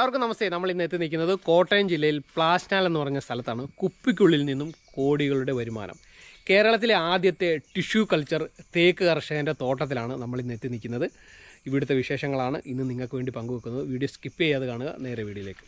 എല്ലാവർക്കും നമസ്തേ നമ്മൾ ഇന്ന് എത്തി നിൽക്കുന്നത് കോട്ടയം ജില്ലയിൽ പ്ലാസ്റ്റാൽ എന്ന് പറഞ്ഞ സ്ഥലത്താണ് കുപ്പിക്കുള്ളിൽ നിന്നും കോടികളുടെ വരുമാനം കേരളത്തിലെ ആദ്യത്തെ ടിഷ്യൂ കൾച്ചർ തേക്ക് കർഷകൻ്റെ തോട്ടത്തിലാണ് നമ്മൾ ഇന്ന് എത്തി നിൽക്കുന്നത് ഇവിടുത്തെ വിശേഷങ്ങളാണ് ഇന്ന് നിങ്ങൾക്ക് വേണ്ടി പങ്കുവെക്കുന്നത് വീഡിയോ സ്കിപ്പ് ചെയ്യാതെ കാണുക നേരെ വീഡിയോയിലേക്ക്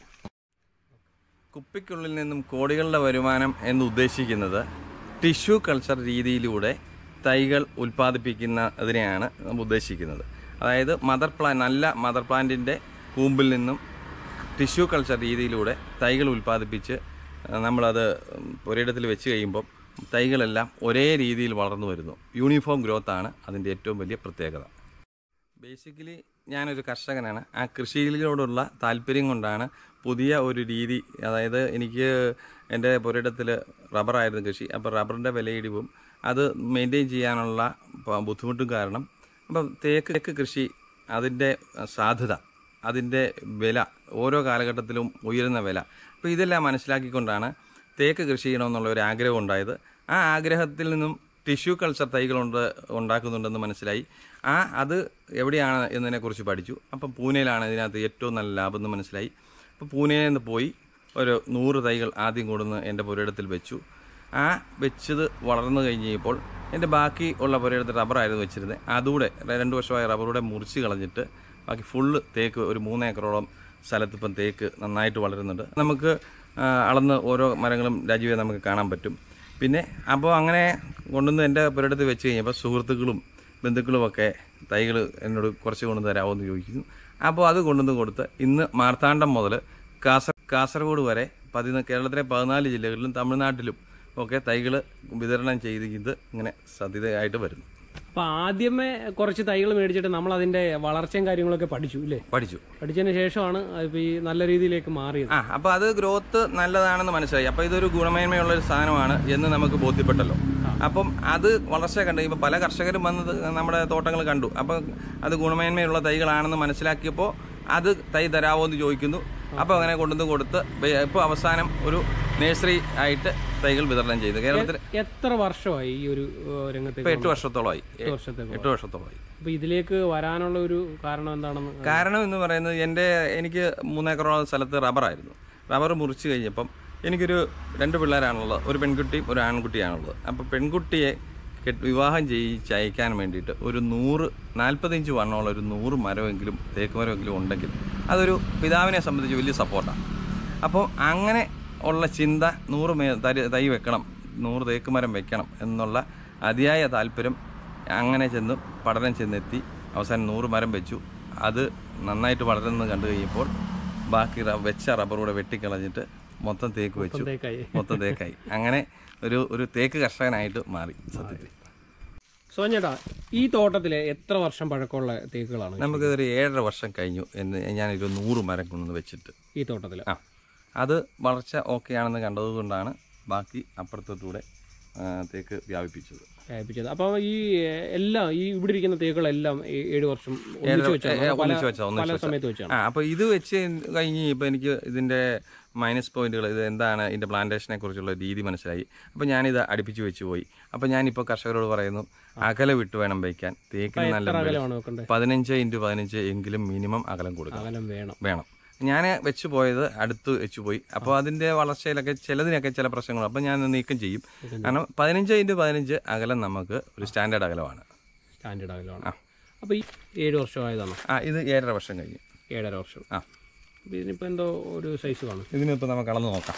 കുപ്പിക്കുള്ളിൽ നിന്നും കോടികളുടെ വരുമാനം എന്ന് ഉദ്ദേശിക്കുന്നത് ടിഷ്യൂ കൾച്ചർ രീതിയിലൂടെ തൈകൾ ഉൽപ്പാദിപ്പിക്കുന്നതിനെയാണ് നമ്മൾ ഉദ്ദേശിക്കുന്നത് അതായത് മദർ പ്ലാൻ നല്ല മദർ പ്ലാന്റിൻ്റെ കൂമ്പിൽ നിന്നും ടിഷ്യൂ കൾച്ചർ രീതിയിലൂടെ തൈകൾ ഉൽപ്പാദിപ്പിച്ച് അഹ് നമ്മളത് ഒരിടത്തിൽ വെച്ച് കഴിയുമ്പം തൈകളെല്ലാം ഒരേ രീതിയിൽ വളർന്നു വരുന്നു യൂണിഫോം ഗ്രോത്ത് ആണ് അതിൻ്റെ ഏറ്റവും വലിയ പ്രത്യേകത ബേസിക്കലി ഞാനൊരു കർഷകനാണ് ആ കൃഷിയിലോടുള്ള താല്പര്യം കൊണ്ടാണ് പുതിയ ഒരു രീതി അതായത് എനിക്ക് എൻ്റെ പുരയിടത്തിൽ റബ്ബറായിരുന്നു കൃഷി അപ്പോൾ റബ്ബറിൻ്റെ വിലയിടിവും അത് മെയിൻറ്റെയിൻ ചെയ്യാനുള്ള പ- ബുദ്ധിമുട്ടും കാരണം അപ്പം തേക്ക് തേക്ക് കൃഷി അതിൻ്റെ സാധ്യത അതിൻ്റെ വില ഓരോ കാലഘട്ടത്തിലും ഉയരുന്ന വില അപ്പോൾ ഇതെല്ലാം മനസ്സിലാക്കിക്കൊണ്ടാണ് തേക്ക് കൃഷി ചെയ്യണമെന്നുള്ള ഒരു ആഗ്രഹം ഉണ്ടായത് ആ ആഗ്രഹത്തിൽ നിന്നും ടിഷ്യൂ കൾച്ചർ തൈകളുണ്ട് ഉണ്ടാക്കുന്നുണ്ടെന്ന് മനസ്സിലായി ആ അത് എവിടെയാണ് എന്നതിനെക്കുറിച്ച് പഠിച്ചു അപ്പം പൂനെയിലാണ് ഇതിനകത്ത് ഏറ്റവും നല്ല ലാഭം എന്ന് മനസ്സിലായി അപ്പോൾ പൂനെയിൽ നിന്ന് പോയി ഒരു നൂറ് തൈകൾ ആദ്യം കൊണ്ടുവന്ന് എൻ്റെ പുരയിടത്തിൽ വെച്ചു ആ വെച്ചത് വളർന്നു കഴിഞ്ഞപ്പോൾ എൻ്റെ ബാക്കി ഉള്ള പുരയിടത്തിൽ റബ്ബറായിരുന്നു വെച്ചിരുന്നത് അതുകൂടെ രണ്ട് വർഷമായ റബ്ബറൂടെ മുറിച്ച് കളഞ്ഞിട്ട് ബാക്കി ഫുള്ള് തേക്ക് ഒരു മൂന്ന് ഏക്കറോളം സ്ഥലത്ത് ഇപ്പം തേക്ക് നന്നായിട്ട് വളരുന്നുണ്ട് നമുക്ക് ആ, അളന്ന് ഓരോ മരങ്ങളും രാജീവെ നമുക്ക് കാണാൻ പറ്റും പിന്നെ അപ്പോൾ അങ്ങനെ കൊണ്ടുവന്ന് എൻ്റെ പുരയിടത്ത് വെച്ച് കഴിഞ്ഞപ്പോൾ സുഹൃത്തുക്കളും ബന്ധുക്കളുമൊക്കെ തൈകൾ എന്നോട് കുറച്ച് കൊണ്ടുവന്ന് തരാമോ എന്ന് ചോദിക്കുന്നു അപ്പോൾ അത് കൊണ്ടുവന്ന് കൊടുത്ത് ഇന്ന് മാർത്താണ്ഡം മുതൽ കാസർ കാസർഗോഡ് വരെ പതിന കേരളത്തിലെ പതിനാല് ജില്ലകളിലും തമിഴ്നാട്ടിലും ഒക്കെ തൈകൾ വിതരണം ചെയ്ത് ഇത് ഇങ്ങനെ സാധ്യതയായിട്ട് വരുന്നു അപ്പോൾ ആദ്യമേ കുറച്ച് തൈകൾ മേടിച്ചിട്ട് നമ്മൾ അതിൻ്റെ വളർച്ചയും കാര്യങ്ങളൊക്കെ പഠിച്ചു അല്ലേ പഠിച്ചു പഠിച്ചതിന് ശേഷമാണ് ഇപ്പോൾ ഈ നല്ല രീതിയിലേക്ക് മാറിയത് ആ അപ്പോൾ അത് ഗ്രോത്ത് നല്ലതാണെന്ന് മനസ്സിലായി അപ്പോൾ ഇതൊരു ഗുണമേന്മയുള്ള ഒരു സാധനമാണ് എന്ന് നമുക്ക് ബോധ്യപ്പെട്ടല്ലോ അപ്പം അത് വളർച്ച കണ്ടു ഇപ്പോൾ പല കർഷകരും വന്നത് നമ്മുടെ തോട്ടങ്ങൾ കണ്ടു അപ്പം അത് ഗുണമേന്മയുള്ള തൈകളാണെന്ന് മനസ്സിലാക്കിയപ്പോൾ അത് തൈ തരാമോ എന്ന് ചോദിക്കുന്നു അപ്പോൾ അങ്ങനെ കൊണ്ടുവന്ന് കൊടുത്ത് ഇപ്പോൾ അവസാനം ഒരു നഴ്സറി ആയിട്ട് തൈകൾ വിതരണം ചെയ്തു കേരളത്തിൽ എത്ര വർഷമായി ഈ ഒരു ഏഹ്, രംഗത്തേക്ക് ഇപ്പോൾ എട്ട് വർഷത്തോളമായി എട്ട് വർഷത്തേക്ക് എട്ട് വർഷത്തോളമായി അപ്പോൾ ഇതിലേക്ക് വരാനുള്ള ഒരു കാരണം എന്താണെന്ന് കാരണം എന്ന് പറയുന്നത് എൻ്റെ എനിക്ക് മൂന്നേക്കറോളം സ്ഥലത്ത് റബ്ബറായിരുന്നു റബ്ബർ മുറിച്ച് കഴിഞ്ഞപ്പം എനിക്കൊരു രണ്ട് പിള്ളേരാണുള്ളത് ഒരു പെൺകുട്ടിയും ഒരു ആൺകുട്ടിയാണുള്ളത് അപ്പോൾ പെൺകുട്ടിയെ കെട്ട് വിവാഹം ചെയ്യിച്ച് അയക്കാൻ വേണ്ടിയിട്ട് ഒരു നൂറ് നാൽപ്പത്തഞ്ച് വണ്ണമുള്ള ഒരു നൂറ് മരമെങ്കിലും തേക്ക് മരമെങ്കിലും ഉണ്ടെങ്കിൽ അതൊരു പിതാവിനെ സംബന്ധിച്ച് വലിയ സപ്പോർട്ടാണ് അപ്പോൾ അങ്ങനെ ഉള്ള ചിന്ത നൂറ് മേ തരി തൈ വെക്കണം നൂറ് തേക്ക് മരം വെക്കണം എന്നുള്ള അതിയായ താല്പര്യം അങ്ങനെ ചെന്ന് പഠനം ചെന്നെത്തി അവസാനം നൂറ് മരം വെച്ചു അത് നന്നായിട്ട് വളരുന്നത് കണ്ടു കഴിഞ്ഞപ്പോൾ ബാക്കി റ- വെച്ച റബ്ബറൂടെ വെട്ടിക്കളഞ്ഞിട്ട് മൊത്തം തേക്ക് വെച്ചു തേക്കായി മൊത്തം തേക്കായി അങ്ങനെ ഒരു ഒരു തേക്ക് കർഷകനായിട്ട് മാറി സത്യത്തിൽ സോഞ്ഞേട്ടാ ഈ തോട്ടത്തിലെ എത്ര വർഷം പഴക്കമുള്ള തേക്കുകളാണ് നമുക്കൊരു ഏഴര വർഷം കഴിഞ്ഞു എന്ന് ഞാനൊരു നൂറ് മരം കൊണ്ടുവന്ന് വെച്ചിട്ട് ഈ തോട്ടത്തിൽ ആ അത് വളർച്ച ഓക്കെ ആണെന്ന് കണ്ടതുകൊണ്ടാണ് ബാക്കി അപ്പുറത്തോട്ടൂടെ ആ, തേക്ക് വ്യാപിപ്പിച്ചത് വ്യാപിച്ചത് അപ്പോൾ ഈ ഏഹ്, എല്ലാം ഈ ഇവിടെ ഇരിക്കുന്ന തേക്കുകളെല്ലാം ഏ- ഏഴ് വർഷം ഒന്നിച്ച് വെച്ചാണ് ഏ, പല ഒന്നിച്ച് വെച്ചാ, ഒന്നിച്ച് പല വെച്ചാ. സമയത്ത് വെച്ചാണ് ആ അപ്പോൾ ഇത് വെച്ച് കഴിഞ്ഞ് ഇപ്പോൾ എനിക്ക് ഇതിൻ്റെ മൈനസ് പോയിന്റുകൾ ഇത് എന്താണ് ഇതിൻ്റെ പ്ലാന്റേഷനെ കുറിച്ചുള്ള രീതി മനസ്സിലായി അപ്പോൾ ഞാനിത് അടുപ്പിച്ച് വെച്ച് പോയി അപ്പോൾ ഞാനിപ്പോൾ കർഷകരോട് പറയുന്നു അകലെ വിട്ട് വേണം വയ്ക്കാൻ തേക്കിന് നല്ല എത്ര അകലമാണ് വെക്കേണ്ടത് പതിനഞ്ച് ഇൻറ്റു പതിനഞ്ച് എങ്കിലും മിനിമം അകലം കൊടുക്കണം അകലം വേണം വേണം ഞാൻ വെച്ച് പോയത് അടുത്ത് വെച്ച് പോയി അപ്പോൾ അതിൻ്റെ വളർച്ചയിലൊക്കെ ചിലതിനൊക്കെ ചില പ്രശ്നങ്ങൾ അപ്പോൾ ഞാൻ നീക്കം ചെയ്യും കാരണം പതിനഞ്ച് ഇൻറ്റു പതിനഞ്ച് അകലം നമുക്ക് ഒരു സ്റ്റാൻഡേർഡ് അകലമാണ് സ്റ്റാൻഡേർഡ് അകലമാണ് അപ്പോൾ ഈ ഏഴ് വർഷമായതാണ് ആ ഇത് ഏഴര വർഷം കഴിഞ്ഞു ഏഴര വർഷം ആ അപ്പോൾ ഇതിനിപ്പോൾ എന്തോ ഒരു സൈസ് കാണും ഇതിനിപ്പോൾ നമുക്ക് അളന്ന് നോക്കാം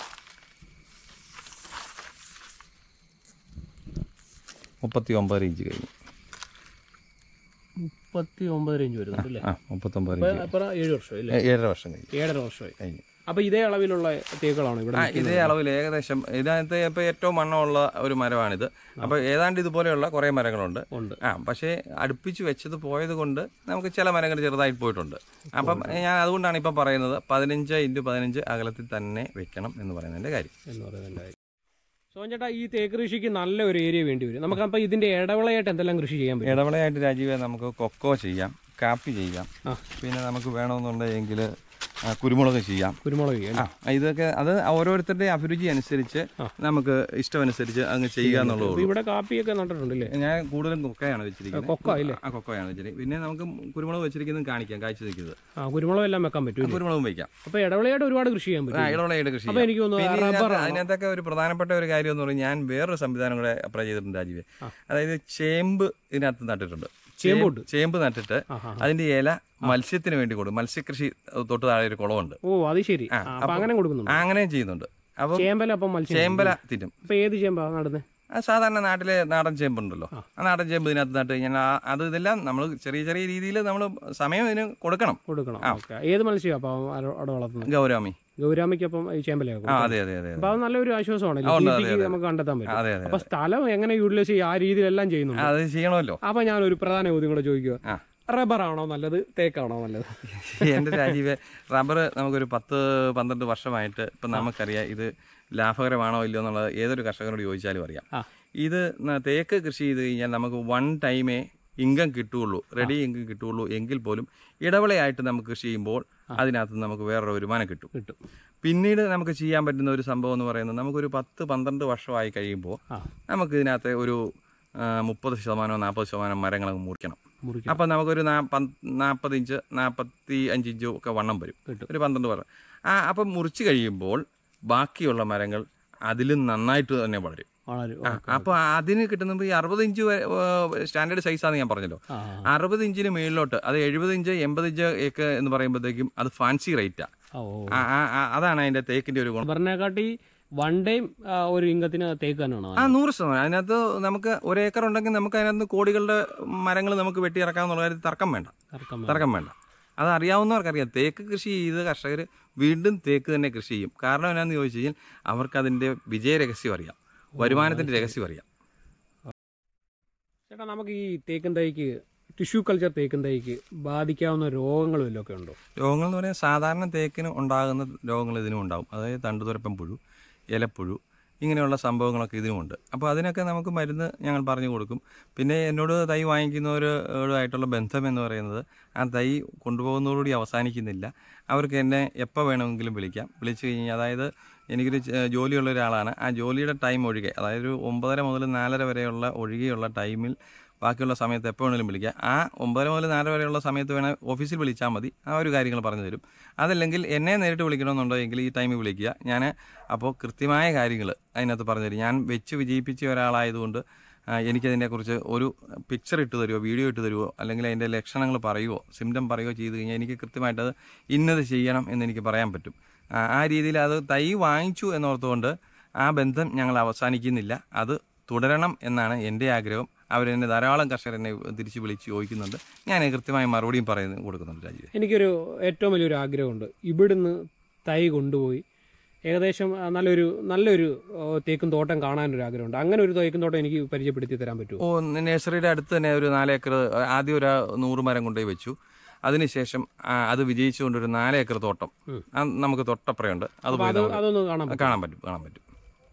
മുപ്പത്തി ഒമ്പത് ഇഞ്ച് കഴിഞ്ഞു മുപ്പത്തി ഒമ്പത് റേഞ്ച് വരുന്നുണ്ട് അല്ലേ ആ മുപ്പത്തൊമ്പത് അപ്പോൾ ഇഞ്ച് അപ്പുറം ഏഴ് വർഷം അല്ലേ ഏ- ഏഴര വർഷം കഴിഞ്ഞു ഏഴര വർഷമായി കഴിഞ്ഞു അപ്പോൾ ഇതേ അളവിലുള്ള തേക്കുകളാണ് ഇവിടെ ആ ഇതേ അളവിൽ ഏകദേശം ഇതിനകത്ത് ഇപ്പോൾ ഏറ്റവും മണ്ണമുള്ള ഒരു മരമാണിത് അപ്പോൾ ഏതാണ്ട് ഇതുപോലെയുള്ള കുറേ മരങ്ങളുണ്ട് ഉണ്ട് ആ പക്ഷേ അടുപ്പിച്ച് വെച്ചത് പോയത് കൊണ്ട് നമുക്ക് ചില മരങ്ങൾ ചെറുതായിട്ട് പോയിട്ടുണ്ട് അപ്പം ഞാൻ അതുകൊണ്ടാണ് ഇപ്പം പറയുന്നത് പതിനഞ്ച് ഇൻറ്റു പതിനഞ്ച് അകലത്തിൽ തന്നെ വെക്കണം എന്ന് പറയുന്നതിൻ്റെ കാര്യം എന്ന് പറയുന്നതിൻ്റെ കാര്യം സോഞ്ചേട്ടാ ഈ തേക്ക് കൃഷിക്ക് നല്ല ഒരു ഏരിയ വേണ്ടി വരും നമുക്ക് അപ്പോൾ ഇതിന്റെ ഇടവിളയായിട്ട് എന്തെല്ലാം കൃഷി ചെയ്യാൻ പറ്റും ഇടവിളയായിട്ട് രാജീവെ നമുക്ക് കൊക്കോ ചെയ്യാം കാപ്പി ചെയ്യാം ആ. പിന്നെ നമുക്ക് വേണമെന്നുണ്ടെങ്കിൽ ആ, കുരുമുളക് ചെയ്യാം കുരുമുളക് ചെയ്യാം ആ ഇതൊക്കെ അത് ഓരോരുത്തരുടെ അഭിരുചി അനുസരിച്ച് നമുക്ക് ഇഷ്ടമനുസരിച്ച് അങ്ങ് ചെയ്യുക എന്നുള്ളൂ അപ്പൊ ഇവിടെ കാപ്പിയൊക്കെ നട്ടിട്ടുണ്ടല്ലേ ഞാൻ കൂടുതലും കൊക്കയാണ് വെച്ചിരിക്കുന്നത് കൊക്ക ഇല്ലേ ആ കൊക്കയാണ് വെച്ചിരിക്കുന്നത് പിന്നെ നമുക്ക് കുരുമുളക് വെച്ചിരിക്കുന്നത് കാണിക്കാം കാഴ്ച നിൽക്കുന്നത് ആ കുരുമുളക് എല്ലാം വെക്കാൻ പറ്റും കുരുമുളകും വയ്ക്കാം അപ്പൊ ഇടവിളയായിട്ട് ഒരുപാട് കൃഷി ചെയ്യാൻ ആ, പറ്റും ഇളവളയുടെ കൃഷി അപ്പൊ എനിക്ക് തോന്നുന്നു പിന്നെ റബ്ബർ ഇതിനകത്ത് അതിനകത്തൊക്കെ ഒരു പ്രധാനപ്പെട്ട ഒരു കാര്യം എന്ന് പറഞ്ഞാൽ ഞാൻ വേറൊരു സംവിധാനം കൂടെ അപ്ലൈ ചെയ്തിട്ടുണ്ട് രാജീവ് അതായത് ചേമ്പ് ഇതിനകത്ത് നട്ടിട്ടുണ്ട് ചേമ്പുണ്ട് ചേമ്പ് നട്ടിട്ട് ആഹാ. അതിന്റെ ഇല മത്സ്യത്തിന് വേണ്ടി കൊടുക്കും മത്സ്യകൃഷി തൊട്ട് താഴെ ഒരു കുളമുണ്ട് ഓ അത് ശരി ആ, അപ്പൊ അങ്ങനെ കൊടുക്കുന്നുണ്ട് ആ, അങ്ങനെയും ചെയ്യുന്നുണ്ട് അപ്പം ചേമ്പല അപ്പം മത്സ്യം ചേമ്പല തിന്നും അപ്പൊ ഏത് ചേമ്പാ നടുന്നത് ആ സാധാരണ നാട്ടിലെ നാടൻ ചേമ്പുണ്ടല്ലോ ആ നാടൻ ചേമ്പ് ഇതിനകത്ത് നട്ട് കഴിഞ്ഞാൽ ആ- അത് ഇതെല്ലാം നമ്മൾ ചെറിയ ചെറിയ രീതിയിൽ നമ്മൾ സമയം ഇതിന് കൊടുക്കണം കൊടുക്കണം ഓക്കെ ഏത് മത്സ്യം അപ്പൊ അവിടെ വളർത്തുന്നത് ഗൗരാമി ഗൗരാമിക്കൊപ്പം ഈ ചേമ്പലയാക്കും ആ അതെ അതെ അതെ അപ്പൊ അത് നല്ലൊരു ആശ്വാസമാണല്ലോ ഉണ്ട്, അതെ, തീറ്റയ്ക്ക് അതെ. നമുക്ക് കണ്ടെത്താൻ ആ, പറ്റും അതെ അതെ അപ്പൊ സ്ഥലം എങ്ങനെ യൂട്ടിലൈസ് ചെയ്യുക ആ രീതിയിലെല്ലാം ചെയ്യുന്നുണ്ട് അത് ചെയ്യണമല്ലോ അപ്പൊ ഞാൻ ഒരു പ്രധാന ചോദ്യം കൂടെ ചോദിക്കുക ആ. റബ്ബർ ആണോ നല്ലത് തേക്കാണോ നല്ലത് എൻ്റെ രാജീവ് റബ്ബർ നമുക്കൊരു പത്ത് പന്ത്രണ്ട് വർഷമായിട്ട് ഇപ്പം നമുക്കറിയാം ഇത് ലാഭകരമാണോ ഇല്ലയോ എന്നുള്ളത് ഏതൊരു കർഷകനോട് ചോദിച്ചാലും അറിയാം ആ. ഇത് ന- തേക്ക് കൃഷി ചെയ്ത് കഴിഞ്ഞാൽ നമുക്ക് വൺ ടൈമേ ഇൻകം കിട്ടുകയുള്ളൂ റെഡി ഇൻകം കിട്ടുകയുള്ളൂ എങ്കിൽ പോലും ഇടവിളയായിട്ട് നമുക്ക് കൃഷി ചെയ്യുമ്പോൾ അതിനകത്ത് നമുക്ക് വേറൊരു വരുമാനം കിട്ടും കിട്ടും പിന്നീട് നമുക്ക് ചെയ്യാൻ പറ്റുന്ന ഒരു സംഭവം എന്ന് പറയുന്നത് നമുക്കൊരു പത്ത് പന്ത്രണ്ട് വർഷമായി കഴിയുമ്പോൾ ആ നമുക്ക് ഇതിനകത്ത് ഒരു ആ, മുപ്പത് ശതമാനമോ നാൽപ്പത് ശതമാനം മരങ്ങൾ അങ്ങ് മുറിക്കണം മുറിക്കും അപ്പം നമുക്കൊരു നാൽപ്പത് ഇഞ്ച് നാൽപ്പത്തി അഞ്ച് ഇഞ്ച് ഒക്കെ വണ്ണം വരും കിട്ടും ഒരു പന്ത്രണ്ട് വർഷം ആ അപ്പം മുറിച്ച് കഴിയുമ്പോൾ ബാക്കിയുള്ള മരങ്ങൾ അതിലും നന്നായിട്ട് തന്നെ വളരും വളരും ആ, അപ്പോൾ അതിന് കിട്ടുന്നത് ഈ അറുപത് ഇഞ്ച് സ്റ്റാൻഡേർഡ് സൈസാന്ന് ഞാൻ പറഞ്ഞല്ലോ ആ അറുപത് ഇഞ്ചിന് മേളിലോട്ട് അത് എഴുപത് ഇഞ്ച് എൺപത് ഇഞ്ച് ഒക്കെ എന്ന് പറയുമ്പോഴത്തേക്കും അത് ഫാൻസി റേറ്റാ ആ, ഓ അതാണ് അതിന്റെ തേക്കിന്റെ ഒരു ഗുണം റബ്ബറിനെക്കാട്ടി വൺ ടൈം ഒരു ഇംഗത്തിന് തേക്ക് തന്നെയാണോ ആ നൂറ് ശതമാനം അതിനകത്ത് നമുക്ക് ഒരു ഏക്കർ ഉണ്ടെങ്കിൽ നമുക്ക് അതിനകത്ത് കോടികളുടെ മരങ്ങൾ നമുക്ക് വെട്ടിയിറക്കാമെന്നുള്ള കാര്യത്തിൽ തർക്കം വേണ്ട തർക്കം വേണ്ട. തർക്കം വേണ്ട അത് അറിയാവുന്നവർക്കറിയാം തേക്ക് കൃഷി ചെയ്ത് കർഷകർ വീണ്ടും തേക്ക് തന്നെ കൃഷി ചെയ്യും കാരണം എന്നാന്ന് ചോദിച്ചു കഴിഞ്ഞാൽ അവർക്ക് അതിന്റെ വിജയ രഹസ്യം അറിയാം വരുമാനത്തിന്റെ രഹസ്യം അറിയാം ചേട്ടാ നമുക്ക് ഈ തേക്കും തൈക്ക് ടിഷ്യൂ കൾച്ചർ തേക്കും തൈക്ക് ബാധിക്കാവുന്ന രോഗങ്ങൾ വല്ലതൊക്കെ ഉണ്ടോ രോഗങ്ങൾ എന്ന് പറയാൻ സാധാരണ തേക്കിന് ഉണ്ടാകുന്ന രോഗങ്ങൾ ഇതിനും ഉണ്ടാവും അതായത് തണ്ടുതുരപ്പൻ പുഴു ഇലപ്പുഴു ഇങ്ങനെയുള്ള സംഭവങ്ങളൊക്കെ ഇതിനുമുണ്ട് അപ്പോൾ അതിനൊക്കെ നമുക്ക് മരുന്ന് ഞങ്ങൾ പറഞ്ഞു കൊടുക്കും പിന്നെ എന്നോട് തൈ വാങ്ങിക്കുന്നവരുമായിട്ടുള്ള ബന്ധം എന്ന് പറയുന്നത് ആ തൈ കൊണ്ടുപോകുന്നതോടുകൂടി അവസാനിക്കുന്നില്ല അവർക്ക് എന്നെ എപ്പോൾ വേണമെങ്കിലും വിളിക്കാം വിളിച്ചു കഴിഞ്ഞാൽ അതായത് എനിക്കൊരു ചെ- ജോലിയുള്ള ഒരാളാണ് ആ ജോലിയുടെ ടൈം ഒഴികെ അതായത് ഒരു ഒമ്പതര മുതൽ നാലര വരെയുള്ള ഒഴികെയുള്ള ടൈമിൽ ബാക്കിയുള്ള സമയത്ത് എപ്പോൾ വേണമെങ്കിലും വിളിക്കാം ആ ഒമ്പതര മുതൽ നാല് വരെയുള്ള സമയത്ത് വേണേൽ ഓഫീസിൽ വിളിച്ചാൽ മതി ആ ഒരു കാര്യങ്ങൾ പറഞ്ഞു തരും അതല്ലെങ്കിൽ എന്നെ നേരിട്ട് വിളിക്കണമെന്നുണ്ടോ എങ്കിൽ ഈ ടൈമിൽ വിളിക്കുക ഞാൻ അപ്പോൾ കൃത്യമായ കാര്യങ്ങൾ അതിനകത്ത് പറഞ്ഞു തരും ഞാൻ വെച്ച് വിജയിപ്പിച്ച ഒരാളായതുകൊണ്ട് ആ, എനിക്കതിനെക്കുറിച്ച് ഒരു പിക്ചർ ഇട്ട് തരുമോ വീഡിയോ ഇട്ട് തരുമോ അല്ലെങ്കിൽ അതിൻ്റെ ലക്ഷണങ്ങൾ പറയുമോ സിംറ്റം പറയുകയോ ചെയ്ത് കഴിഞ്ഞാൽ എനിക്ക് കൃത്യമായിട്ട് അത് ഇന്നത് ചെയ്യണം എന്ന് എനിക്ക് പറയാൻ പറ്റും ആ, ആ രീതിയിൽ അത് തൈ വാങ്ങിച്ചു എന്നോർത്തുകൊണ്ട് ആ ബന്ധം ഞങ്ങൾ അവസാനിക്കുന്നില്ല അത് തുടരണം എന്നാണ് എൻ്റെ ആഗ്രഹം അവരെന്നെ ധാരാളം കർഷകർ എന്നെ തിരിച്ച് വിളിച്ച് ചോദിക്കുന്നുണ്ട് ഞാൻ കൃത്യമായ മറുപടിയും പറയുന്നു കൊടുക്കുന്നുണ്ട് രാജീവ് എനിക്കൊരു ഏറ്റവും വലിയൊരു ആഗ്രഹമുണ്ട് ഇവിടുന്ന് തൈ കൊണ്ടുപോയി ഏകദേശം ആ, നല്ലൊരു നല്ലൊരു ഓ, തേക്കും തോട്ടം കാണാനൊരു ആഗ്രഹമുണ്ട് അങ്ങനെ ഒരു തേക്കും തോട്ടം എനിക്ക് പരിചയപ്പെടുത്തി തരാൻ പറ്റുമോ ഓ നഴ്സറിയുടെ അടുത്ത് തന്നെ ഒരു നാല് ഏക്കർ ആദ്യം ഒരു നൂറ് മരം കൊണ്ടുപോയി വെച്ചു അതിനുശേഷം ആ, അത് വിജയിച്ചുകൊണ്ട് ഒരു നാല് ഏക്കർ തോട്ടം ഉം. ആ, നമുക്ക് തൊട്ടപ്പുറയുണ്ട് അത് അപ്പൊ പോയി അത് നമുക്ക് അതൊന്ന് കാണാൻ പറ്റും കാണാൻ പറ്റും കാണാൻ പറ്റും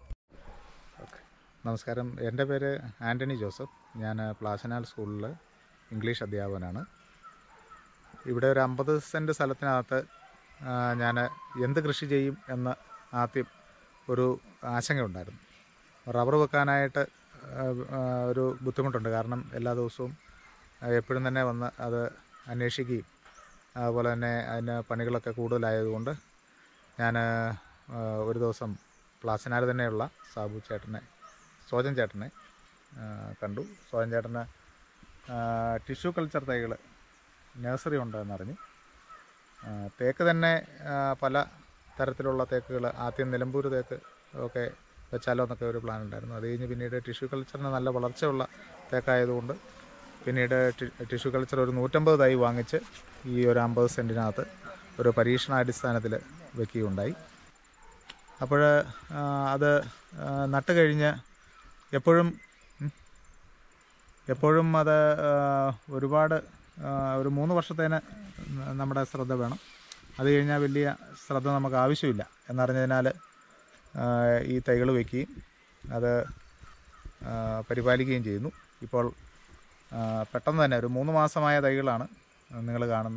നമസ്കാരം എൻ്റെ പേര് ആൻ്റണി ജോസഫ് ഞാൻ പ്ലാശനാൽ സ്കൂളിൽ ഇംഗ്ലീഷ് അധ്യാപകനാണ് ഇവിടെ ഒരു അമ്പത് സെൻറ്റ് സ്ഥലത്തിനകത്ത് ഞാൻ എന്ത് കൃഷി ചെയ്യും എന്ന് ആദ്യം ഒരു ആശങ്കയുണ്ടായിരുന്നു റബ്ബർ വെക്കാനായിട്ട് ആ, ആ, ഒരു ബുദ്ധിമുട്ടുണ്ട് കാരണം എല്ലാ ദിവസവും ആ, എപ്പോഴും തന്നെ വന്ന് അത് അന്വേഷിക്കുകയും അതുപോലെ തന്നെ അതിന് പണികളൊക്കെ കൂടുതലായതുകൊണ്ട് ഞാൻ ഒരു ദിവസം പ്ലാസനാട് തന്നെയുള്ള സാബു ചേട്ടനെ സോജൻ ചേട്ടനെ ആ, കണ്ടു സോജൻ ചേട്ടന് ടിഷ്യൂ കൾച്ചർ തൈകൾ നഴ്സറി ഉണ്ടെന്നറിഞ്ഞു ആ, തേക്ക് തന്നെ ആ, പല തരത്തിലുള്ള തേക്കുകൾ ആദ്യം നിലമ്പൂർ തേക്ക് ഒക്കെ വെച്ചാലോ എന്നൊക്കെ ഒരു പ്ലാൻ ഉണ്ടായിരുന്നു അത് കഴിഞ്ഞ് പിന്നീട് ടിഷ്യൂ കൾച്ചറിന് നല്ല വളർച്ചയുള്ള തേക്കായതുകൊണ്ട് പിന്നീട് ടി- ടിഷ്യൂ കൾച്ചർ ഒരു നൂറ്റമ്പത് തൈ വാങ്ങിച്ച് ഈ ഒരു അമ്പത് സെൻറ്റിനകത്ത് ഒരു പരീക്ഷണാടിസ്ഥാനത്തിൽ വെക്കുകയുണ്ടായി അപ്പോൾ അത് ആ, നട്ട് കഴിഞ്ഞ് എപ്പോഴും ഉം, എപ്പോഴും അത് ആ, ഒരുപാട് ആ, ഒരു മൂന്ന് വർഷത്തേന് നമ്മുടെ ശ്രദ്ധ വേണം അത് കഴിഞ്ഞാൽ വലിയ ശ്രദ്ധ നമുക്ക് ആവശ്യമില്ല എന്നറിഞ്ഞതിനാൽ ആ, ഈ തൈകൾ വയ്ക്കുകയും അത് ആ, പരിപാലിക്കുകയും ചെയ്യുന്നു ഇപ്പോൾ ആ, പെട്ടെന്ന് തന്നെ ഒരു മൂന്ന് മാസമായ തൈകളാണ് നിങ്ങൾ കാണുന്നത്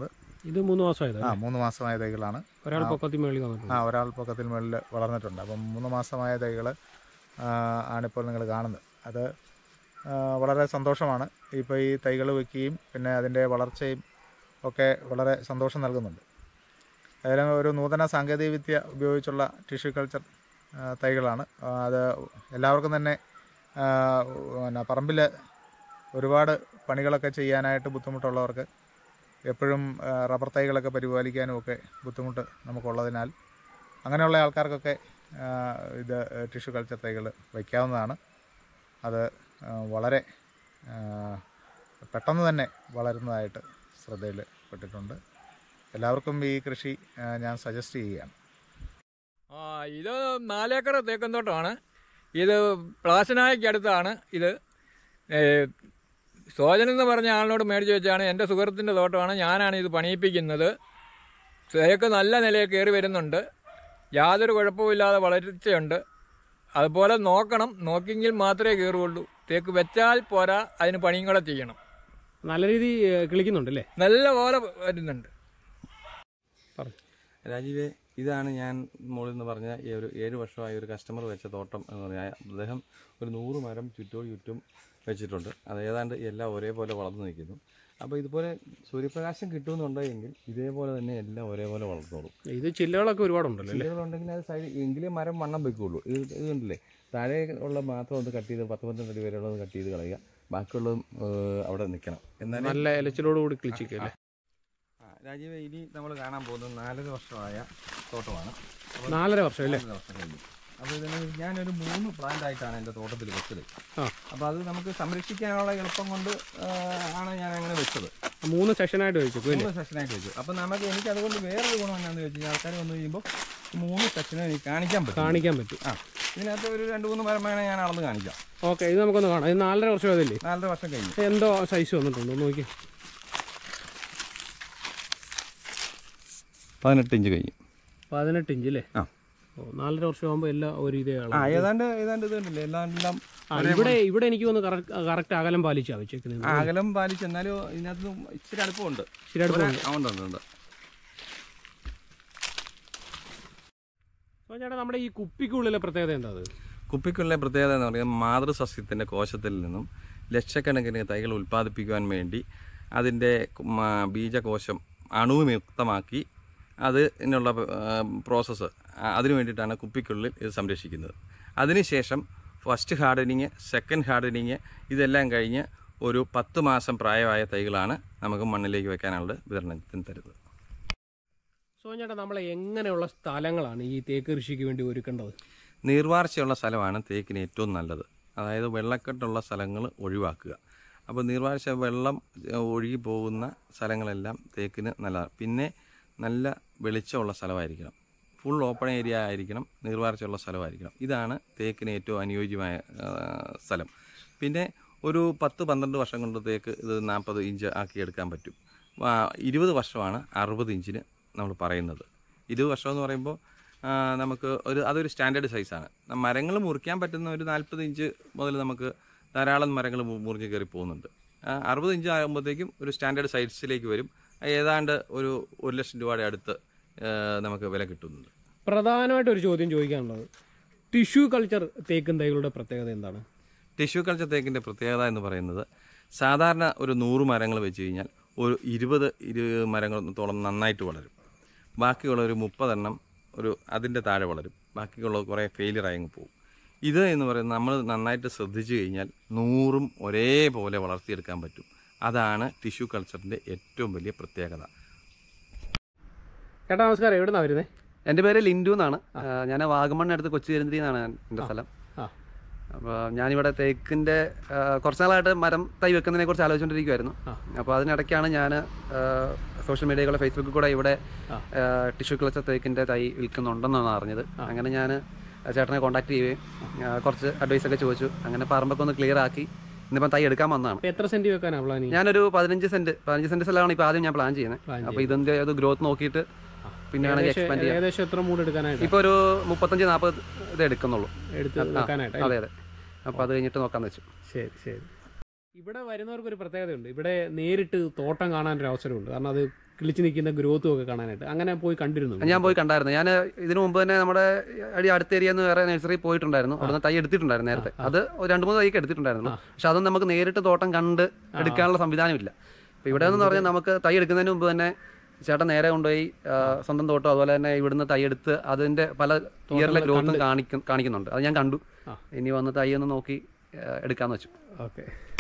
ഇത് മൂന്ന് മാസമായത് ആ മൂന്ന് മാസമായ തൈകളാണ് ഒരാൾ പൊക്കത്തി മേളിൽ വന്നിട്ടുണ്ട് ആ ഒരാൾ പൊക്കത്തിൽ മുകളിൽ വളർന്നിട്ടുണ്ട് അപ്പം മൂന്ന് മാസമായ തൈകൾ ആണിപ്പോൾ നിങ്ങൾ കാണുന്നത് അത് ആ, വളരെ സന്തോഷമാണ് ഇപ്പോൾ ഈ തൈകൾ വയ്ക്കുകയും പിന്നെ അതിൻ്റെ വളർച്ചയും ഒക്കെ വളരെ സന്തോഷം നൽകുന്നുണ്ട് അതിലും ഒരു നൂതന സാങ്കേതിക വിദ്യ ഉപയോഗിച്ചുള്ള ടിഷ്യൂ കൾച്ചർ ആ, തൈകളാണ് ആ, അത് എല്ലാവർക്കും തന്നെ ആ, പിന്നെ പറമ്പിൽ ഒരുപാട് പണികളൊക്കെ ചെയ്യാനായിട്ട് ബുദ്ധിമുട്ടുള്ളവർക്ക് എപ്പോഴും ആ, റബ്ബർ തൈകളൊക്കെ പരിപാലിക്കാനും ഒക്കെ ബുദ്ധിമുട്ട് നമുക്കുള്ളതിനാൽ അങ്ങനെയുള്ള ആൾക്കാർക്കൊക്കെ ആ, ഇത് ടിഷ്യൂ കൾച്ചർ തൈകൾ വയ്ക്കാവുന്നതാണ് അത് ആ, വളരെ ആ, പെട്ടെന്ന് തന്നെ വളരുന്നതായിട്ട് ശ്രദ്ധയിൽ പെട്ടിട്ടുണ്ട് എല്ലാവർക്കും ഈ കൃഷി ആ, ഞാൻ സജസ്റ്റ് ചെയ്യുകയാണ് ആ ഇത് നാലേക്കർ തേക്കൻ തോട്ടമാണ് ഇത് പ്ലാസനായ്ക്കടുത്താണ് ഇത് ഏ, സോജൻ എന്ന് പറഞ്ഞ ആളിനോട് മേടിച്ച് വെച്ചാണ് എൻ്റെ സുഹൃത്തിൻ്റെ തോട്ടമാണ് ഞാനാണ് ഇത് പണിയിപ്പിക്കുന്നത് തേക്ക് നല്ല നിലയിൽ കയറി വരുന്നുണ്ട് യാതൊരു കുഴപ്പമില്ലാതെ വളർച്ചയുണ്ട് അതുപോലെ നോക്കണം നോക്കിയെങ്കിൽ മാത്രമേ കയറുള്ളൂ തേക്ക് വെച്ചാൽ പോരാ അതിന് പണിയും കൂടെ ചെയ്യണം നല്ല രീതി കിളിക്കുന്നുണ്ട് അല്ലേ നല്ല പോലെ വരുന്നുണ്ട് പറഞ്ഞു രാജീവേ ഇതാണ് ഞാൻ മുകളിൽ നിന്ന് പറഞ്ഞ ഈ ഒരു ഏഴ് വർഷമായ ഒരു കസ്റ്റമർ വെച്ച തോട്ടം എന്ന് പറഞ്ഞാൽ അദ്ദേഹം ഒരു നൂറ് മരം ചുറ്റോട് ചുറ്റും വെച്ചിട്ടുണ്ട് അത് ഏതാണ്ട് എല്ലാം ഒരേപോലെ വളർന്നു നിൽക്കുന്നു അപ്പോൾ ഇതുപോലെ സൂര്യപ്രകാശം കിട്ടുമെന്നുണ്ടെങ്കിൽ ഇതേപോലെ തന്നെ എല്ലാം ഒരേപോലെ വളർന്നോളും ഇത് ചില്ലകളൊക്കെ ഒരുപാടുണ്ടല്ലോ അല്ലേ ചില്ലകളുണ്ടെങ്കിൽ അത് സൈഡ് എങ്കിലേ മരം വണ്ണം വെക്കുള്ളൂ ഇത് ഇത് കണ്ടില്ലേ താഴെ ഉള്ള മാത്രം ഒന്ന് കട്ട് ചെയ്ത് പത്ത് പന്ത്രണ്ട് അടി വരെയുള്ളത് കട്ട് ചെയ്ത് കളയുക ബാക്കിയുള്ളതും ഏഹ്, അവിടെ നിൽക്കണം എന്നാലേ നല്ല ഇലച്ചിലോട് കൂടി കിളിച്ചിരിക്കും അല്ലേ ആ, രാജീവ് ഇനി നമ്മൾ കാണാൻ പോകുന്നത് നാലര വർഷമായ തോട്ടമാണ് അപ്പോൾ നാലര വർഷം അല്ലേ നാലര വർഷം കഴിഞ്ഞു അപ്പോൾ ഇതിന് ഞാനൊരു മൂന്ന് പ്ലാന്റ് ആയിട്ടാണ് എൻ്റെ തോട്ടത്തിൽ വെച്ചത് ആ അപ്പോൾ അത് നമുക്ക് സംരക്ഷിക്കാനുള്ള എളുപ്പം കൊണ്ട് ആ, ആണ് ഞാൻ അങ്ങനെ വെച്ചത് മൂന്ന് സെഷനായിട്ട് വെച്ചു അല്ലേ മൂന്ന് സെഷനായിട്ട് വെച്ചു അപ്പോൾ നമുക്ക് എനിക്ക് അതുകൊണ്ട് വേറൊരു ഗുണം എന്നാന്ന് വെച്ച് കഴിഞ്ഞാൽ ആൾക്കാർ വന്നു കഴിയുമ്പോൾ മൂന്ന് സെഷനും എനിക്ക് കാണിക്കാൻ പറ്റും കാണിക്കാൻ പറ്റും ആ ഇതിനകത്ത് ഒരു രണ്ട് മൂന്ന് മരം വേണേൽ ഞാൻ അളന്ന് കാണിക്കാം ഓക്കെ ഇത് നമുക്കൊന്ന് കാണാം ഇത് നാലര വർഷം അതല്ലേ നാലര വർഷം കഴിഞ്ഞു എന്തോ സൈസ് വന്നിട്ടുണ്ടോ ഒന്ന് നോക്കി പതിനെട്ട് ഇഞ്ച് കഴിഞ്ഞു പതിനെട്ട് ഇഞ്ച് അല്ലേ ആ. ഓ നാലര വർഷം ആകുമ്പോൾ എല്ലാം ഒരു ഇതേ ആ അളവ് ഏതാണ്ട് ഏതാണ്ട് ഇത് കണ്ടില്ലേ എല്ലാം എല്ലാം ആ, ഇവിടെ ഇവിടെ എനിക്ക് തോന്നുന്നു കറക്റ്റ് അകലം പാലിച്ചാ വെച്ചേക്കുന്നത് അകലം പാലിച്ച് എന്നാലും ഇതിനകത്ത് ഇച്ചിരി അടുപ്പമുണ്ട് ശരി അടുത്ത് ആ, ഉണ്ട് ഉണ്ട് ഉണ്ട് അപ്പോൾ ചേട്ടാ നമ്മുടെ ഈ കുപ്പിക്കുള്ളിലെ പ്രത്യേകത എന്താ അത് കുപ്പിക്കുള്ളിലെ പ്രത്യേകത എന്ന് പറയുന്നത് മാതൃസസ്യത്തിൻ്റെ കോശത്തിൽ നിന്നും ലക്ഷക്കണക്കിന് തൈകൾ ഉൽപ്പാദിപ്പിക്കുവാൻ വേണ്ടി അതിൻ്റെ മ- ബീജകോശം അണുവിമുക്തമാക്കി അതിനുള്ള പ്രോസസ്സ് അതിനു വേണ്ടിയിട്ടാണ് കുപ്പിക്കുള്ളിൽ ഇത് സംരക്ഷിക്കുന്നത് അതിനുശേഷം ഫസ്റ്റ് ഹാർഡനിങ് സെക്കൻഡ് ഹാർഡനിങ് ഇതെല്ലാം കഴിഞ്ഞ് ഒരു പത്ത് മാസം പ്രായമായ തൈകളാണ് നമുക്ക് മണ്ണിലേക്ക് വെക്കാനുള്ള വിതരണത്തിന് തരുന്നത് സോ ചേട്ടാ നമ്മളെ എങ്ങനെയുള്ള സ്ഥലങ്ങളാണ് ഈ തേക്ക് കൃഷിക്ക് വേണ്ടി ഒരുക്കേണ്ടത് നീർവാർച്ചയുള്ള സ്ഥലമാണ് തേക്കിന് ഏറ്റവും നല്ലത് അതായത് വെള്ളക്കെട്ടുള്ള സ്ഥലങ്ങൾ ഒഴിവാക്കുക അപ്പോൾ നീർവാർച്ച വെള്ളം ഏഹ്, ഒഴുകി പോകുന്ന സ്ഥലങ്ങളെല്ലാം തേക്കിന് നല്ലതാണ് പിന്നെ നല്ല വെളിച്ചമുള്ള സ്ഥലമായിരിക്കണം ഫുൾ ഓപ്പൺ ഏരിയ ആയിരിക്കണം നീർവാർച്ചയുള്ള സ്ഥലമായിരിക്കണം ഇതാണ് തേക്കിന് ഏറ്റവും അനുയോജ്യമായ ആ, സ്ഥലം പിന്നെ ഒരു പത്ത് പന്ത്രണ്ട് വർഷം കൊണ്ട് തേക്ക് ഇത് നാൽപ്പത് ഇഞ്ച് ആക്കിയെടുക്കാൻ പറ്റും ആ, ഇരുപത് വർഷമാണ് അറുപത് ഇഞ്ചിന് നമ്മൾ പറയുന്നത് ഇരുപത് വർഷം എന്ന് പറയുമ്പോൾ ആ, നമുക്ക് ഒരു അതൊരു സ്റ്റാൻഡേർഡ് സൈസാണ് മരങ്ങൾ മുറിക്കാൻ പറ്റുന്ന ഒരു നാൽപ്പത് ഇഞ്ച് മുതൽ നമുക്ക് ധാരാളം മരങ്ങൾ മുറിഞ്ഞ് കയറി പോകുന്നുണ്ട് ആ, അറുപത് ഇഞ്ച് ആകുമ്പോഴത്തേക്കും ഒരു സ്റ്റാൻഡേർഡ് സൈസിലേക്ക് വരും ഏതാണ്ട് ഒരു ഒരു ലക്ഷം രൂപയുടെ അടുത്ത് ആ, നമുക്ക് വില കിട്ടുന്നുണ്ട് പ്രധാനമായിട്ട് ഒരു ചോദ്യം ചോദിക്കാനുള്ളത് ടിഷ്യൂ കൾച്ചർ തേക്കും തൈകളുടെ പ്രത്യേകത എന്താണ് ടിഷ്യൂ കൾച്ചർ തേക്കിൻ്റെ പ്രത്യേകത എന്ന് പറയുന്നത് സാധാരണ ഒരു നൂറ് മരങ്ങൾ വെച്ച് കഴിഞ്ഞാൽ ഒരു ഇരുപത് ഇരു മരങ്ങളത്തോളം നന്നായിട്ട് വളരും ബാക്കിയുള്ള ഒരു മുപ്പതെണ്ണം ഒരു അതിൻ്റെ താഴെ വളരും ബാക്കിയുള്ള കുറേ ഫെയിലിയർ ആയി അങ്ങ് പോകും ഇത് എന്ന് പറയുന്നത് നമ്മൾ നന്നായിട്ട് ശ്രദ്ധിച്ചു കഴിഞ്ഞാൽ നൂറും ഒരേപോലെ വളർത്തിയെടുക്കാൻ പറ്റും അതാണ് ടിഷ്യൂ കൾച്ചറിൻ്റെ ഏറ്റവും വലിയ പ്രത്യേകത ചേട്ടാ നമസ്കാരം എവിടുന്നാ വരുന്നത് എൻ്റെ പേര് ലിൻഡു എന്നാണ് ഞാൻ വാഗമണ്ണിനടുത്ത് കൊച്ചു തിരുന്തിരി എന്നാണ് എൻ്റെ സ്ഥലം ആ അപ്പോൾ ഞാനിവിടെ തേക്കിൻ്റെ കുറച്ച് നാളായിട്ട് മരം തൈ വെക്കുന്നതിനെ കുറിച്ച് ആലോചിച്ചുകൊണ്ടിരിക്കുമായിരുന്നു ആ. അപ്പോൾ അതിനിടയ്ക്കാണ് ഞാൻ സോഷ്യൽ മീഡിയകളെ ഫേസ്ബുക്കിൽ കൂടെ ഇവിടെ ആ. ടിഷ്യൂ ക്ലച്ചർ തേക്കിൻ്റെ തൈ വിൽക്കുന്നുണ്ടെന്നാണ് അറിഞ്ഞത് അങ്ങനെ ഞാൻ ചേട്ടനെ കോൺടാക്ട് ചെയ്യുകയും ആ, കുറച്ച് അഡ്വൈസ് ഒക്കെ ചോദിച്ചു അങ്ങനെ പറമ്പൊക്കെ ഒന്ന് ക്ലിയർ ആക്കി ഇന്നിപ്പം തൈ എടുക്കാൻ വന്നതാണ് അപ്പോൾ എത്ര സെൻറ്റ് വെക്കാനാണ് പ്ലാൻ ഞാനൊരു പതിനഞ്ച് സെൻറ്റ് പതിനഞ്ച് സെൻറ്റ് സ്ഥലമാണ് ഇപ്പോൾ ആദ്യം ഞാൻ പ്ലാൻ ചെയ്യുന്നത് Plan അപ്പോൾ ഇതിൻ്റെ അത് ഗ്രോത്ത് നോക്കിയിട്ട് പിന്നെ വേണമെങ്കിൽ എക്സ്പാൻഡ് ചെയ്യാം ഏകദേശം എത്ര മൂട് എടുക്കാനായിട്ട് ഇപ്പോൾ ഒരു മുപ്പത്തഞ്ച് നാൽപ്പത് ഇത് എടുക്കുന്നുള്ളൂ എടുത്ത് വെക്കാനായിട്ട് അതെ അതെ അപ്പോൾ അത് കഴിഞ്ഞിട്ട് നോക്കാന്ന് വെച്ചു ശരി ശരി ഇവിടെ വരുന്നവർക്ക് ഒരു പ്രത്യേകതയുണ്ട് ഇവിടെ നേരിട്ട് തോട്ടം കാണാനൊരു അവസരമുണ്ട് കാരണം അത് കിളിച്ച് നിൽക്കുന്ന ഗ്രോത്തും ഒക്കെ കാണാനായിട്ട് അങ്ങനെ പോയി കണ്ടിരുന്നു ഞാൻ പോയി കണ്ടായിരുന്നു ഞാൻ ഇതിനു മുമ്പ് തന്നെ നമ്മുടെ അടി അടുത്ത ഏരിയ എന്ന് വേറെ നഴ്സറി പോയിട്ടുണ്ടായിരുന്നു അവിടുന്ന് തൈ എടുത്തിട്ടുണ്ടായിരുന്നു നേരത്തെ അത് ഒരു രണ്ട് മൂന്ന് തൈക്ക് എടുത്തിട്ടുണ്ടായിരുന്നു പക്ഷെ അതൊന്നും നമുക്ക് നേരിട്ട് തോട്ടം കണ്ട് എടുക്കാനുള്ള സംവിധാനമില്ല അപ്പോൾ ഇവിടെ എന്ന് പറഞ്ഞാൽ നമുക്ക് തൈ എടുക്കുന്നതിന് മുമ്പ് തന്നെ ചേട്ടൻ നേരെ കൊണ്ടുപോയി ആ, സ്വന്തം തോട്ടം അതുപോലെ തന്നെ ഇവിടുന്ന് തൈ എടുത്ത് അതിന്റെ പല ഇയറിലെ ഗ്രോത്തും കാണിക്കും കാണിക്കുന്നുണ്ട് അത് ഞാൻ കണ്ടു ആ. ഇനി വന്ന് തൈ ഒന്ന് നോക്കി ആ, എടുക്കാന്ന് വെച്ചു ഓക്കെ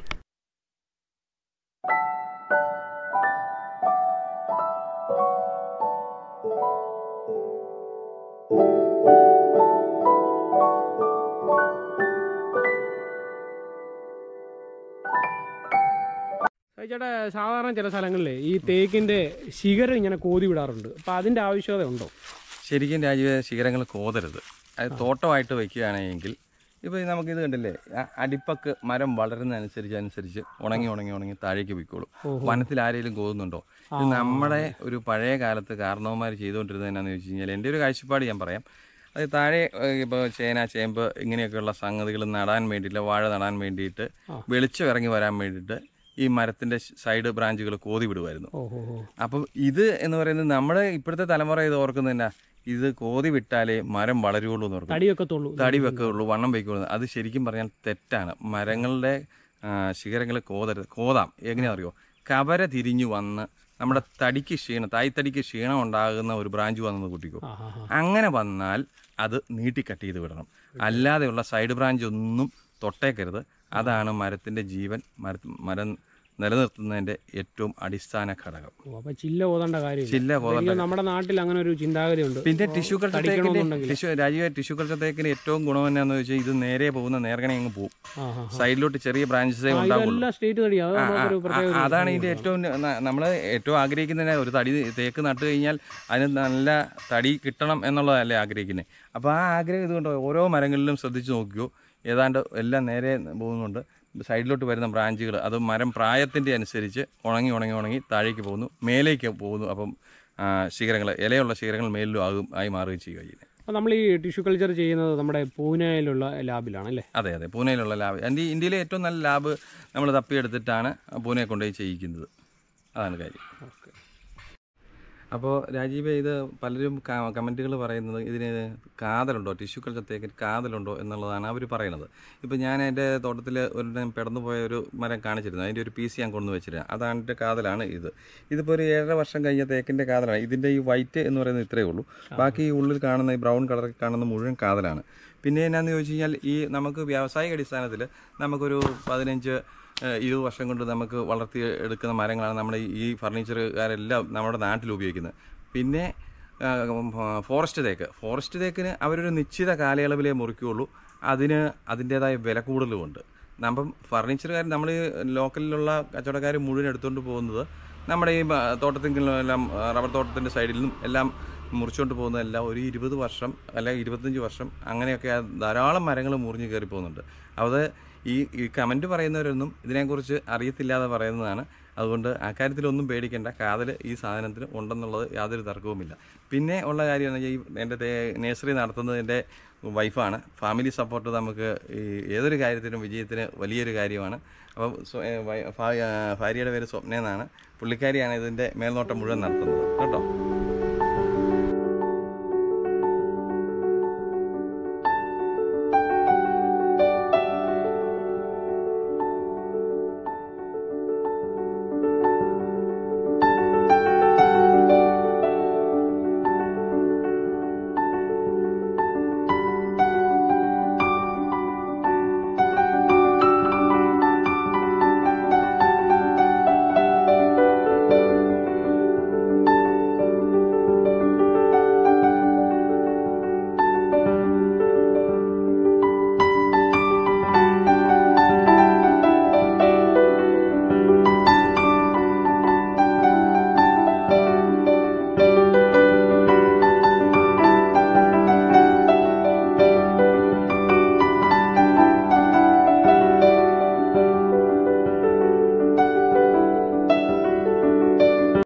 ചേട്ടാ സാധാരണ ചില സ്ഥലങ്ങളിൽ ഈ തേക്കിന്റെ ശിഖരം ഇങ്ങനെ കോതി വിടാറുണ്ട് അപ്പൊ അതിന്റെ ആവശ്യകത ഉണ്ടോ ശരിക്കും രാജീവ ശിഖരങ്ങൾ കോതരുത് അത് തോട്ടമായിട്ട് വെക്കുകയാണെങ്കിൽ ഇപ്പോൾ നമുക്കിത് കണ്ടില്ലേ ആ അടിപ്പക്ക് മരം വളരുന്നതനുസരിച്ച് അനുസരിച്ച് ഉണങ്ങി ഉണങ്ങി ഉണങ്ങി താഴേക്ക് പോയിക്കോളും വനത്തിൽ ആരെങ്കിലും കോതുന്നുണ്ടോ ഇത് നമ്മുടെ ഒരു പഴയ കാലത്ത് കാരണവന്മാർ ചെയ്തുകൊണ്ടിരുന്നത് എന്നാന്ന് ചോദിച്ചു കഴിഞ്ഞാൽ എൻ്റെ ഒരു കാഴ്ചപ്പാട് ഞാൻ പറയാം അത് താഴെ ഇപ്പോൾ ചേന ചേമ്പ് ഇങ്ങനെയൊക്കെയുള്ള സംഗതികൾ നടാൻ വേണ്ടിയിട്ട് വാഴ നടാൻ വേണ്ടിയിട്ട് വെളിച്ചം ഇറങ്ങി വരാൻ വേണ്ടിയിട്ട് ഈ മരത്തിൻ്റെ സൈഡ് ബ്രാഞ്ചുകൾ കോതി വിടുമായിരുന്നു ഓഹോ ഹോ അപ്പം ഇത് എന്ന് പറയുന്നത് നമ്മുടെ ഇപ്പോഴത്തെ തലമുറ ഇത് ഓർക്കുന്നതന്നെ ഇത് കോതി വിട്ടാലേ മരം വളരുള്ളൂ എന്ന് ഓർക്കും തടിയൊക്കെ തൊള്ളു തടി വെക്കുകയുള്ളൂ വണ്ണം വയ്ക്കുള്ളൂ അത് ശരിക്കും പറഞ്ഞാൽ തെറ്റാണ് മരങ്ങളുടെ ശിഖരങ്ങൾ കോതരുത് കോതാം എങ്ങനെയാ അറിയോ കവര തിരിഞ്ഞു വന്ന് നമ്മുടെ തടിക്ക് ക്ഷീണം തായ്തടിക്ക് ക്ഷീണം ഉണ്ടാകുന്ന ഒരു ബ്രാഞ്ച് വന്നെന്ന് കൂട്ടിക്കോ ആ ആ ആ അങ്ങനെ വന്നാൽ അത് നീട്ടി കട്ട് ചെയ്ത് വിടണം അല്ലാതെയുള്ള സൈഡ് ബ്രാഞ്ച് ഒന്നും തൊട്ടേക്കരുത് അതാണ് മരത്തിൻ്റെ ജീവൻ മര മരം നിലനിർത്തുന്നതിൻ്റെ ഏറ്റവും അടിസ്ഥാന ഘടകം ഓ, അപ്പൊ ചില്ല ഓതേണ്ട കാര്യമില്ല ചില്ല കോതണ്ട ശരിക്കും നമ്മുടെ നാട്ടിൽ അങ്ങനെ ഒരു ചിന്താഗതി ഉണ്ട് പിന്നെ ടിഷ്യൂ കൾച്ചർ തേക്കിന്റെ തടിക്കണമെന്നുണ്ടെങ്കിൽ ടിഷ്യൂ രാജീവ ടിഷ്യൂ കൾച്ചർ തേക്കിന് ഏറ്റവും ഗുണം എന്നാന്ന് വെച്ചാൽ ഇത് നേരെ പോകുന്ന നേർഗണ അങ്ങ് പോകും ആ ആ സൈഡിലോട്ട് ചെറിയ ബ്രാഞ്ചസേ ആ, ഉണ്ടാവുള്ളൂ ഇതെല്ലാം സ്റ്റേറ്റ് തടി അത് ആ, ആ, നമുക്കൊരു ആ, പ്രത്യേക ഒരു അതാണ് ഇതിന്റെ ഏറ്റവും നമ്മൾ ഏറ്റവും ആഗ്രഹിക്കുന്ന ഒരു തടി തേക്ക് നട്ട് കഴിഞ്ഞാൽ അതിന് നല്ല തടി കിട്ടണം എന്നുള്ളതല്ലേ ആഗ്രഹിക്കുന്നത് അപ്പോൾ ആ ആഗ്രഹം ഇതുകൊണ്ട് ഓരോ മരങ്ങളിലും ശ്രദ്ധിച്ച് നോക്കിയോ ഏതാണ്ട് എല്ലാം നേരെ പോകുന്നുണ്ട് സൈഡിലോട്ട് വരുന്ന ബ്രാഞ്ചുകൾ അത് മരം പ്രായത്തിൻ്റെ അനുസരിച്ച് ഉണങ്ങി ഉണങ്ങി ഉണങ്ങി താഴേക്ക് പോകുന്നു മേലേക്ക് പോകുന്നു അപ്പം ശിഖരങ്ങൾ ഇലയുള്ള ശിഖരങ്ങൾ മേലിലും ആകും ആയി മാറുകയും ചെയ്യുക ചെയ്യുന്നത് അപ്പൊ നമ്മൾ ഈ ടിഷ്യൂ കൾച്ചർ ചെയ്യുന്നത് നമ്മുടെ പൂനെയിലുള്ള ലാബിലാണ് അല്ലേ അതെ അതെ പൂനെയിലുള്ള ലാബ് എൻ്റെ ഇന്ത്യയിലെ ഏറ്റവും നല്ല ലാബ് നമ്മൾ തപ്പിയെടുത്തിട്ടാണ് പൂനെ കൊണ്ടുപോയി ചെയ്യിക്കുന്നത് അതാണ് കാര്യം അപ്പോൾ രാജീവ് ഇത് പലരും കമൻറ്റുകൾ പറയുന്നത് ഇതിന് കാതലുണ്ടോ ടിഷ്യൂ കൾച്ചർ തേക്കിന് കാതലുണ്ടോ എന്നുള്ളതാണ് അവർ പറയുന്നത് ഇപ്പോൾ ഞാൻ എൻ്റെ തോട്ടത്തിൽ ഒരു ടൈം പിടന്നു പോയ ഒരു മരം കാണിച്ചിരുന്നു അതിൻ്റെ ഒരു പീസ് ഞാൻ കൊണ്ടു വെച്ചിരുന്നു അതാണ് എൻ്റെ കാതലാണ് ഇത് ഇതിപ്പോൾ ഒരു ഏഴര വർഷം കഴിഞ്ഞ തേക്കിൻ്റെ കാതലാണ് ഇതിൻ്റെ ഈ വൈറ്റ് എന്ന് പറയുന്നത് ഇത്രയേ ഉള്ളൂ ബാക്കി ഈ ഉള്ളിൽ കാണുന്ന ഈ ബ്രൗൺ കളറിൽ കാണുന്ന മുഴുവൻ കാതലാണ് പിന്നെ എന്നാന്ന് ചോദിച്ചു കഴിഞ്ഞാൽ ഈ നമുക്ക് വ്യാവസായിക അടിസ്ഥാനത്തിൽ നമുക്കൊരു പതിനഞ്ച് ഏഹ് ഇരുപത് വർഷം കൊണ്ട് നമുക്ക് വളർത്തി എടുക്കുന്ന മരങ്ങളാണ് നമ്മുടെ ഈ ഫർണിച്ചറുകാരെല്ലാം നമ്മുടെ നാട്ടിൽ ഉപയോഗിക്കുന്നത് പിന്നെ ഏഹ് ഫോറസ്റ്റ് തേക്ക് ഫോറസ്റ്റ് തേക്കിന് അവരൊരു നിശ്ചിത കാലയളവിലേ മുറിക്കുകയുള്ളൂ അതിന് അതിൻ്റേതായ വില കൂടുതലുമുണ്ട് അപ്പം ഫർണിച്ചറുകാർ നമ്മൾ ലോക്കലിലുള്ള കച്ചവടക്കാർ മുഴുവൻ എടുത്തുകൊണ്ട് പോകുന്നത് നമ്മുടെ ഈ ബ- തോട്ടത്തിലെല്ലാം റബ്ബർ തോട്ടത്തിൻ്റെ സൈഡിലും എല്ലാം മുറിച്ചുകൊണ്ട് പോകുന്നതെല്ലാം ഒരു ഇരുപത് വർഷം അല്ലെങ്കിൽ ഇരുപത്തഞ്ച് വർഷം അങ്ങനെയൊക്കെ ആ ധാരാളം മരങ്ങൾ മുറിഞ്ഞ് കയറി പോകുന്നുണ്ട് അത് ഈ ഈ കമൻറ്റ് പറയുന്നവരൊന്നും ഇതിനെക്കുറിച്ച് അറിയത്തില്ലാതെ പറയുന്നതാണ് അതുകൊണ്ട് ആ കാര്യത്തിലൊന്നും പേടിക്കേണ്ട കാതൽ ഈ സാധനത്തിന് ഉണ്ടെന്നുള്ളത് യാതൊരു തർക്കവുമില്ല പിന്നെ ഉള്ള കാര്യം എന്ന് വെച്ചാൽ ഈ എൻ്റെ നേഴ്സറി നടത്തുന്നത് എൻ്റെ വൈഫാണ് ഫാമിലി സപ്പോർട്ട് നമുക്ക് ഈ ഏതൊരു കാര്യത്തിനും വിജയത്തിന് വലിയൊരു കാര്യമാണ് അപ്പം സ്വ- ഏ, വൈ- ഭാ- ആ, ഭാര്യയുടെ പേര് സ്വപ്ന എന്നാണ് പുള്ളിക്കാരിയാണ് ഇതിൻ്റെ മേൽനോട്ടം മുഴുവൻ നടത്തുന്നത് കേട്ടോ